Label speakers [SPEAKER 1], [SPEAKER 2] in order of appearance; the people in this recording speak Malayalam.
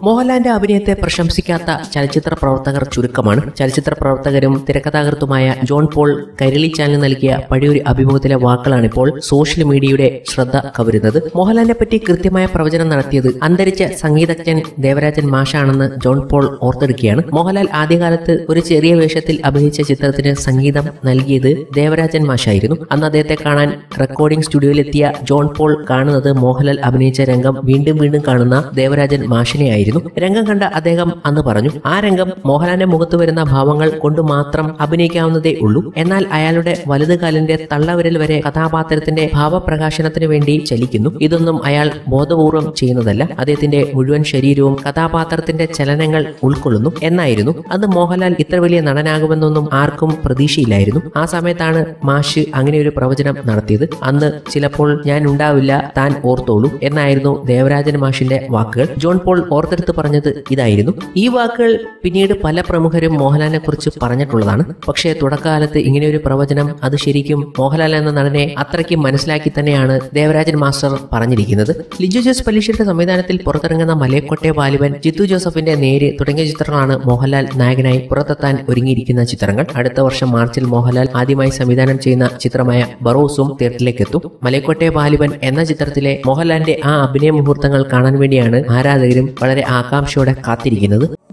[SPEAKER 1] മോഹൻലാലിന്റെ അഭിനയത്തെ പ്രശംസിക്കാത്ത ചലച്ചിത്ര പ്രവർത്തകർ ചുരുക്കമാണ് ചലച്ചിത്ര പ്രവർത്തകരും തിരക്കഥാകൃത്തുമായ ജോൺ പോൾ കൈരളി ചാനൽ നൽകിയ പഴയൊരു അഭിമുഖത്തിലെ വാക്കുകളാണ് ഇപ്പോൾ സോഷ്യൽ മീഡിയയുടെ ശ്രദ്ധ കവരുന്നത് മോഹൻലാലിനെ പറ്റി കൃത്യമായ പ്രവചനം നടത്തിയത് അന്തരിച്ച സംഗീതജ്ഞൻ ദേവരാജൻ മാഷാണെന്ന് ജോൺ പോൾ ഓർത്തെടുക്കുകയാണ് മോഹൻലാൽ ആദ്യകാലത്ത് ഒരു ചെറിയ വേഷത്തിൽ അഭിനയിച്ച ചിത്രത്തിന് സംഗീതം നൽകിയത് ദേവരാജൻ മാഷായിരുന്നു അന്ന് അദ്ദേഹത്തെ കാണാൻ റെക്കോർഡിംഗ് സ്റ്റുഡിയോയിലെത്തിയ ജോൺ പോൾ കാണുന്നത് മോഹൻലാൽ അഭിനയിച്ച രംഗം വീണ്ടും വീണ്ടും കാണുന്ന ദേവരാജൻ മാഷിനെയായിരുന്നു രംഗം കണ്ട അദ്ദേഹം അന്ന് പറഞ്ഞു ആ രംഗം മോഹൻലാലിന്റെ മുഖത്ത് വരുന്ന ഭാവങ്ങൾ കൊണ്ട് മാത്രം അഭിനയിക്കാവുന്നതേ ഉള്ളൂ എന്നാൽ അയാളുടെ വലതുകാലിന്റെ തള്ളവിരൽ വരെ കഥാപാത്രത്തിന്റെ ഭാവപ്രകാശനത്തിന് വേണ്ടി ചലിക്കുന്നു ഇതൊന്നും അയാൾ ബോധപൂർവം ചെയ്യുന്നതല്ല അദ്ദേഹത്തിന്റെ മുഴുവൻ ശരീരവും കഥാപാത്രത്തിന്റെ ചലനങ്ങൾ ഉൾക്കൊള്ളുന്നു എന്നായിരുന്നു അന്ന് മോഹൻലാൽ ഇത്ര വലിയ നടനാകുമെന്നൊന്നും ആർക്കും പ്രതീക്ഷയില്ലായിരുന്നു ആ സമയത്താണ് മാഷ് അങ്ങനെ ഒരു പ്രവചനം നടത്തിയത് അന്ന് ചിലപ്പോൾ ഞാൻ ഉണ്ടാവില്ല താൻ ഓർത്തോളൂ എന്നായിരുന്നു ദേവരാജൻ മാഷിന്റെ വാക്കുകൾ ജോൺ പോൾ ഓർത്തെടുത്ത് പറഞ്ഞത് ഇതായിരുന്നു ഈ വാക്കുകൾ പിന്നീട് പല പ്രമുഖരും മോഹൻലാലിനെ കുറിച്ച് പറഞ്ഞിട്ടുള്ളതാണ് പക്ഷേ തുടക്കകാലത്ത് ഇങ്ങനെ ഒരു പ്രവചനം അത് ശരിക്കും മോഹൻലാൽ എന്ന നടനെ അത്രയ്ക്ക് മനസ്സിലാക്കി തന്നെയാണ് ദേവരാജൻ മാസ്റ്റർ പറഞ്ഞിരിക്കുന്നത് ലിജു ജോസ് പല്ലിശ്ശേരിയുടെ സംവിധാനത്തിൽ പുറത്തിറങ്ങുന്ന മലയക്കോട്ടെ ബാലിബൻ ജിത്തു ജോസഫിന്റെ നേര് തുടങ്ങിയ ചിത്രങ്ങളാണ് മോഹൻലാൽ നായകനായി പുറത്തെത്താൻ ഒരുങ്ങിയിരിക്കുന്ന ചിത്രങ്ങൾ അടുത്ത വർഷം മാർച്ചിൽ മോഹൻലാൽ ആദ്യമായി സംവിധാനം ചെയ്യുന്ന ചിത്രമായ ബറോസും തിയേറ്ററിലേക്ക് എത്തും മലയക്കോട്ടെ ബാലിബൻ എന്ന ചിത്രത്തിലെ മോഹൻലാലിന്റെ ആ അഭിനയ മുഹൂർത്തങ്ങൾ കാണാൻ വേണ്ടിയാണ് ആരാധകരും വളരെ ആകാംക്ഷയോടെ കാത്തിരിക്കുന്നത്